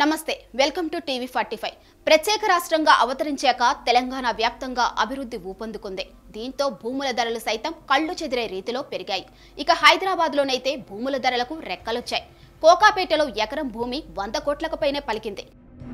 నమస్తే welcome to TV forty five ప్రత్యేక రాష్ట్రంగా అవతరించాక తెలంగాణ వ్యాప్తంగా అభివృద్ధి ఊపందుకుంది దీంతో భూముల ధరలు సైతం కళ్ళు చెదిరే రీతిలో పెరిగాయి ఇక హైదరాబాద్లోనైతే భూముల ధరలకు రెక్కలొచ్చాయి కోకాపేటలో ఎకరం భూమి వంద కోట్లకు పైనే పలికింది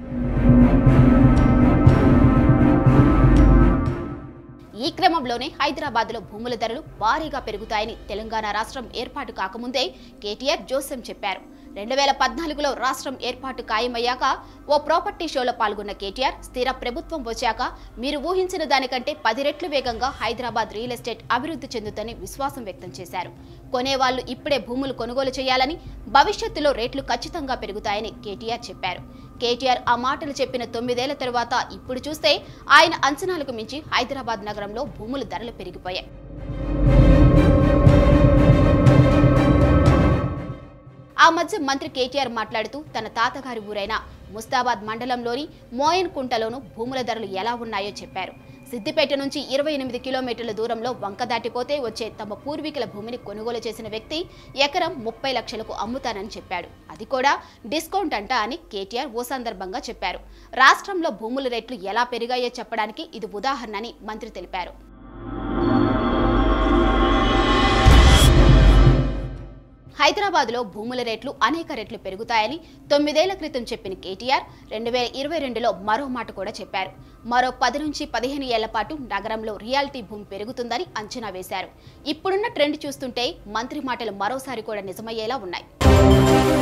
ఈ క్రమంలోనే హైదరాబాద్లో భూముల ధరలు భారీగా పెరుగుతాయని తెలంగాణ రాష్ట్రం ఏర్పాటు కాకముందే కేటీఆర్ జోసెం చెప్పారు రెండు వేల పద్నాలుగులో రాష్ట్రం ఏర్పాటు ఖాయమయ్యాక ఓ ప్రాపర్టీ షోలో పాల్గొన్న కేటీఆర్ స్థిర ప్రభుత్వం వచ్చాక మీరు ఊహించిన దానికంటే పది రెట్లు వేగంగా హైదరాబాద్ రియల్ ఎస్టేట్ అభివృద్ధి చెందుతుందని విశ్వాసం వ్యక్తం చేశారు కొనేవాళ్లు ఇప్పుడే భూములు కొనుగోలు చేయాలని భవిష్యత్తులో రేట్లు ఖచ్చితంగా పెరుగుతాయని కేటీఆర్ చెప్పారు కేటీఆర్ ఆ మాటలు చెప్పిన తొమ్మిదేళ్ల తరువాత ఇప్పుడు చూస్తే ఆయన అంచనాలకు మించి హైదరాబాద్ నగరంలో భూముల ధరలు పెరిగిపోయాయి ఆ మధ్య మంత్రి కేటీఆర్ మాట్లాడుతూ తన తాతగారి ఊరైన ముస్తాబాద్ మండలంలోని మోయన్ కుంటలోను భూముల ధరలు ఎలా ఉన్నాయో చెప్పారు సిద్దిపేట నుంచి ఇరవై ఎనిమిది కిలోమీటర్ల దూరంలో వంక దాటిపోతే వచ్చే తమ పూర్వీకుల భూమిని కొనుగోలు చేసిన వ్యక్తి ఎకరం ముప్పై లక్షలకు అమ్ముతానని చెప్పాడు అది కూడా డిస్కౌంట్ అంట అని కేటీఆర్ ఓ సందర్భంగా చెప్పారు రాష్ట్రంలో భూముల రేట్లు ఎలా పెరిగాయో చెప్పడానికి ఇది ఉదాహరణ అని మంత్రి తెలిపారు హైదరాబాద్లో భూముల రేట్లు అనేక రెట్లు పెరుగుతాయని తొమ్మిదేళ్ల క్రితం చెప్పిన కేటీఆర్ రెండు వేల ఇరవై రెండులో మరో మాట కూడా చెప్పారు మరో పది నుంచి పదిహేను ఏళ్ల పాటు నగరంలో రియాలిటీ భూమి పెరుగుతుందని అంచనా వేశారు ఇప్పుడున్న ట్రెండ్ చూస్తుంటే మంత్రి మాటలు మరోసారి కూడా నిజమయ్యేలా ఉన్నాయి